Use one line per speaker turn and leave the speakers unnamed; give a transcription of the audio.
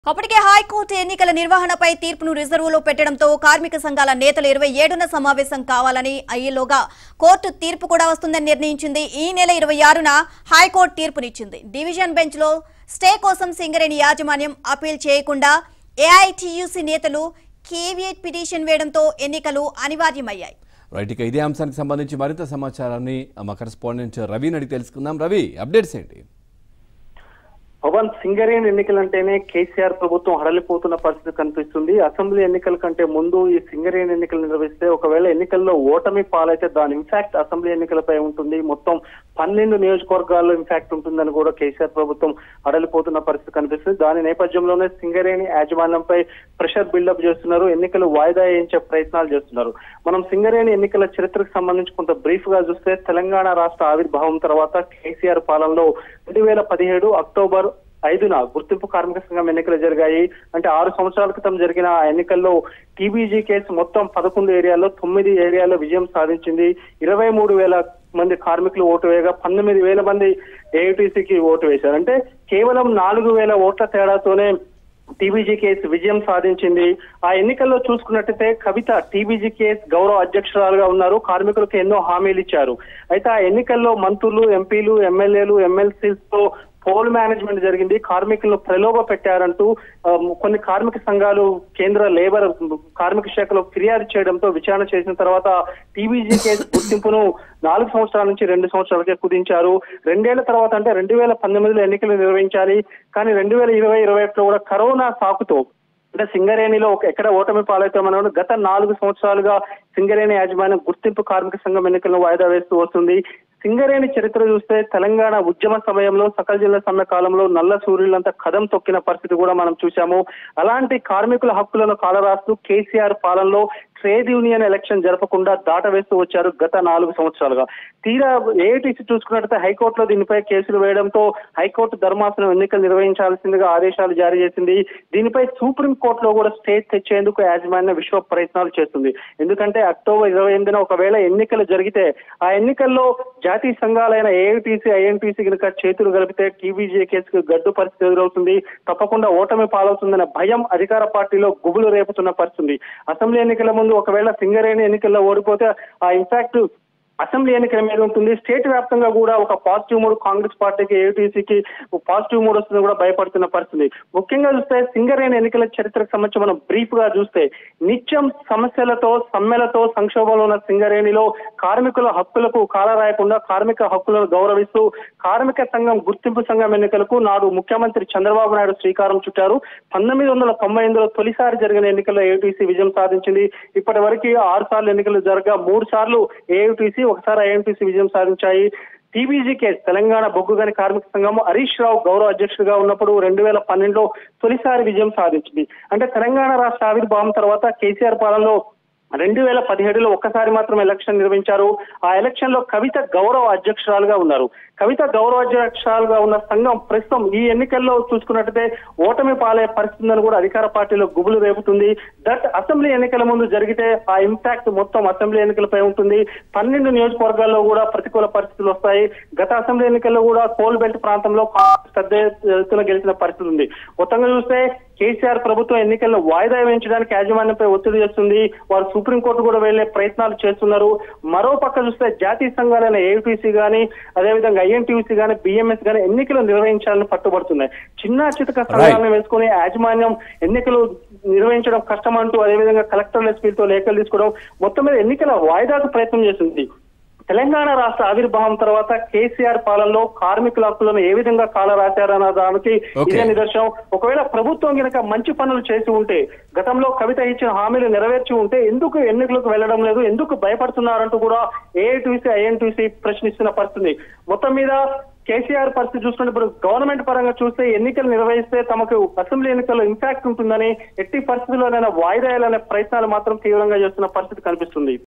అప్పటికే హైకోర్టు ఎన్నికల నిర్వహణపై తీర్పును రిజర్వులో పెట్టడంతో కార్మిక సంఘాల నేతలు ఇరవై ఏడున సమావేశం కావాలని అయ్యేలోగా కోర్టు తీర్పు కూడా వస్తుందని నిర్ణయించింది ఈ నెల ఇరవై ఆరున హైకోర్టు తీర్పునిచ్చింది డివిజన్ బెంచ్ లో స్టే కోసం సింగరేణి యాజమాన్యం అప్పీల్ చేయకుండా ఏఐటియుసి నేతలు కేవియట్ పిటిషన్ వేయడంతో ఎన్నికలు అనివార్యమయ్యాయి
రైట్ ఇక ఇదే అంశానికి సంబంధించి మరింత సమాచారాన్ని మా కరెస్పాండెంట్ రవిని అడిగి తెలుసుకుందాం రవి అప్డేట్స్ ఏంటి
పవన్ సింగరేణి ఎన్నికలంటేనే కేసీఆర్ ప్రభుత్వం హడలిపోతున్న పరిస్థితి కనిపిస్తుంది అసెంబ్లీ ఎన్నికల కంటే ముందు ఈ సింగరేణి ఎన్నికలు నిర్వహిస్తే ఒకవేళ ఎన్నికల్లో ఓటమి పాలైతే దాని ఇంపాక్ట్ అసెంబ్లీ ఎన్నికలపై ఉంటుంది మొత్తం పన్నెండు నియోజకవర్గాల్లో ఇంపాక్ట్ ఉంటుందని కూడా కేసీఆర్ ప్రభుత్వం హడలిపోతున్న పరిస్థితి కనిపిస్తుంది దాని నేపథ్యంలోనే సింగరేణి యాజమాన్యంపై ప్రెషర్ బిల్డప్ చేస్తున్నారు ఎన్నికలు వాయిదా వేయించే ప్రయత్నాలు చేస్తున్నారు మనం సింగరేణి ఎన్నికల చరిత్రకు సంబంధించి కొంత బ్రీఫ్ గా చూస్తే తెలంగాణ రాష్ట్ర ఆవిర్భావం తర్వాత కేసీఆర్ పాలనలో రెండు వేల పదిహేడు అక్టోబర్ ఐదున గుర్తింపు కార్మిక సంఘం ఎన్నికలు జరిగాయి అంటే ఆరు సంవత్సరాల క్రితం జరిగిన ఆ ఎన్నికల్లో టీబీజీ కేసు మొత్తం పదకొండు ఏరియాల్లో తొమ్మిది ఏరియాల్లో విజయం సాధించింది ఇరవై మూడు వేల మంది కార్మికులు ఓటు వేయగా పంతొమ్మిది వేల మంది ఏఐటీసీకి ఓటు వేశారు అంటే కేవలం నాలుగు వేల ఓట్ల తేడాతోనే టీబీజీ కేసు విజయం సాధించింది ఆ ఎన్నికల్లో చూసుకున్నట్టయితే కవిత టీబీజీ కేసు గౌరవ అధ్యక్షురాలుగా ఉన్నారు కార్మికులకు ఎన్నో హామీలు ఇచ్చారు అయితే ఆ ఎన్నికల్లో మంత్రులు ఎంపీలు ఎమ్మెల్యేలు ఎమ్మెల్సీస్ తో పోల్ మేనేజ్మెంట్ జరిగింది కార్మికులను ప్రలోభ పెట్టారంటూ ఆ, కొన్ని కార్మిక సంఘాలు కేంద్ర లేబర్ కార్మిక శాఖలో ఫిర్యాదు చేయడంతో విచారణ చేసిన తర్వాత టీబీజీ కేసు గుర్తింపును నాలుగు సంవత్సరాల నుంచి రెండు సంవత్సరాలకే కుదించారు రెండేళ్ల తర్వాత అంటే రెండు వేల పంతొమ్మిదిలో ఎన్నికలు నిర్వహించాలి కానీ రెండు వేల ఇరవై ఇరవై ఒకటిలో కూడా కరోనా సాకుతో అంటే సింగరేణిలో ఒక ఎక్కడ ఓటమి పాలవుతామన్న గత నాలుగు సంవత్సరాలుగా సింగరేణి యాజమాన్యం గుర్తింపు కార్మిక సంఘం ఎన్నికలను వాయిదా వేస్తూ వస్తుంది సింగరేణి చరిత్ర చూస్తే తెలంగాణ ఉద్యమ సమయంలో సకల జిల్లా సమ్మె కాలంలో నల్ల సూర్యులంతా కదం తొక్కిన పరిస్థితి కూడా మనం చూశాము అలాంటి కార్మికుల హక్కులను కాలరాస్తూ కేసీఆర్ పాలనలో ట్రేడ్ యూనియన్ ఎలక్షన్ జరపకుండా దాటవేస్తూ వచ్చారు గత నాలుగు సంవత్సరాలుగా తీరా ఏఐటీసీ చూసుకున్నట్లయితే హైకోర్టులో దీనిపై కేసులు వేయడంతో హైకోర్టు ధర్మాసనం ఎన్నికలు నిర్వహించాల్సిందిగా ఆదేశాలు జారీ చేసింది దీనిపై సుప్రీం కోర్టులో కూడా స్టే తెచ్చేందుకు యాజమాన్య విశ్వ ప్రయత్నాలు చేస్తుంది ఎందుకంటే అక్టోబర్ ఇరవై ఎనిమిదిన ఒకవేళ ఎన్నికలు జరిగితే ఆ ఎన్నికల్లో జాతీయ సంఘాలైన ఏఐటీసీ ఐఎన్టీసీ కనుక చేతులు కలిపితే టీబీజీ కేసుకు గడ్డు పరిస్థితి ఎదురవుతుంది తప్పకుండా ఓటమి పాలవుతుందనే భయం అధికార పార్టీలో గుబులు రేపుతున్న పరిస్థితి అసెంబ్లీ ఎన్నికల ముందు ఒకవేళ సింగరేణి ఎన్నికల్లో ఓడిపోతే ఆ ఇంపాక్ట్ అసెంబ్లీ ఎన్నికల మీద ఉంటుంది స్టేట్ వ్యాప్తంగా కూడా ఒక పాజిటివ్ మూడ్ కాంగ్రెస్ పార్టీకి ఏటీసీకి పాజిటివ్ మూడ్ వస్తుంది కూడా భయపడుతున్న పరిస్థితి ముఖ్యంగా చూస్తే సింగరేణి ఎన్నికల చరిత్రకు సంబంధించి మనం బ్రీఫ్ గా చూస్తే నిత్యం సమస్యలతో సమ్మెలతో సంక్షోభంలో ఉన్న సింగరేణిలో కార్మికుల హక్కులకు కాలరాయకుండా కార్మిక హక్కులను గౌరవిస్తూ కార్మిక సంఘం గుర్తింపు సంఘం ఎన్నికలకు నాడు ముఖ్యమంత్రి చంద్రబాబు నాయుడు శ్రీకారం చుట్టారు పంతొమ్మిది వందల తొంభై ఎనిమిదిలో తొలిసారి జరిగిన ఎన్నికల్లో ఏటీసీ విజయం సాధించింది ఇప్పటి వరకు ఆరు సార్లు ఎన్నికలు జరగా మూడు సార్లు ఏఐటీసీ ఒకసారి ఐఎన్టీసీ విజయం సాధించాయి టీబీజీ కేసు తెలంగాణ బొగ్గు గని కార్మిక సంఘం హరీష్ రావు గౌరవ అధ్యక్షుడిగా ఉన్నప్పుడు రెండు వేల పన్నెండులో తొలిసారి విజయం సాధించింది అంటే తెలంగాణ రాష్ట్ర ఆవిర్భావం తర్వాత కేసీఆర్ పాలనలో రెండు వేల పదిహేడులో ఒక్కసారి మాత్రం ఎలక్షన్ నిర్వహించారు ఆ ఎలక్షన్ లో కవిత గౌరవ అధ్యక్షురాలుగా ఉన్నారు కవిత గౌరవ అధ్యక్షురాలుగా ఉన్న సంఘం ప్రస్తుతం ఈ ఎన్నికల్లో చూసుకున్నట్టయితే ఓటమి పాలే పరిస్థితుందని కూడా అధికార పార్టీలో గుబులు రేపుతుంది దట్ అసెంబ్లీ ఎన్నికల ముందు జరిగితే ఆ ఇంపాక్ట్ మొత్తం అసెంబ్లీ ఎన్నికలపై ఉంటుంది పన్నెండు నియోజకవర్గాల్లో కూడా ప్రతికూల పరిస్థితులు వస్తాయి గత అసెంబ్లీ ఎన్నికల్లో కూడా కోల్ బెల్ట్ ప్రాంతంలో కాంగ్రెస్ పెద్ద ఎత్తున గెలిచిన పరిస్థితి ఉంది మొత్తంగా చూస్తే కేసీఆర్ ప్రభుత్వం ఎన్నికల్లో వాయిదా వేయించడానికి యాజమాన్యంపై ఒత్తిడి చేస్తుంది వారు సుప్రీంకోర్టు కూడా వెళ్లే ప్రయత్నాలు చేస్తున్నారు మరో పక్క చూస్తే జాతీయ సంఘాలైన ఏపీసీ గానీ అదేవిధంగా ఐఎన్టీసీ గానీ బిఎంఎస్ గానీ ఎన్నికలు నిర్వహించాలని పట్టుబడుతున్నాయి చిన్న చితక సంఘాలను వేసుకుని యాజమాన్యం ఎన్నికలు నిర్వహించడం కష్టం అంటూ అదేవిధంగా కలెక్టర్ ఎస్పీలతో లేఖలు తీసుకోవడం మొత్తం మీద ఎన్నికల వాయిదాకు ప్రయత్నం చేస్తుంది తెలంగాణ రాష్ట్ర ఆవిర్భావం తర్వాత కేసీఆర్ పాలనలో కార్మికుల హక్కులను ఏ విధంగా కాల రాశారన్న దానికి
Okay.
ఇదే నిదర్శనం ఒకవేళ ప్రభుత్వం కనుక మంచి పనులు చేసి ఉంటే గతంలో కవిత ఇచ్చిన హామీలు నెరవేర్చి ఉంటే ఎందుకు ఎన్నికలకు వెళ్ళడం లేదు ఎందుకు భయపడుతున్నారంటూ కూడా ఏఐటీసీ ఐఎన్టీసీ ప్రశ్నిస్తున్న పరిస్థితి మొత్తం మీద కేసీఆర్ పరిస్థితి చూసుకుంటే ఇప్పుడు గవర్నమెంట్ పరంగా చూస్తే ఎన్నికలు నిర్వహిస్తే తమకు అసెంబ్లీ ఎన్నికల్లో ఇంపాక్ట్ ఉంటుందని ఎట్టి పరిస్థితుల్లోనైనా వాయిదా వేయాలనే ప్రయత్నాలు మాత్రం తీవ్రంగా చేస్తున్న పరిస్థితి కనిపిస్తుంది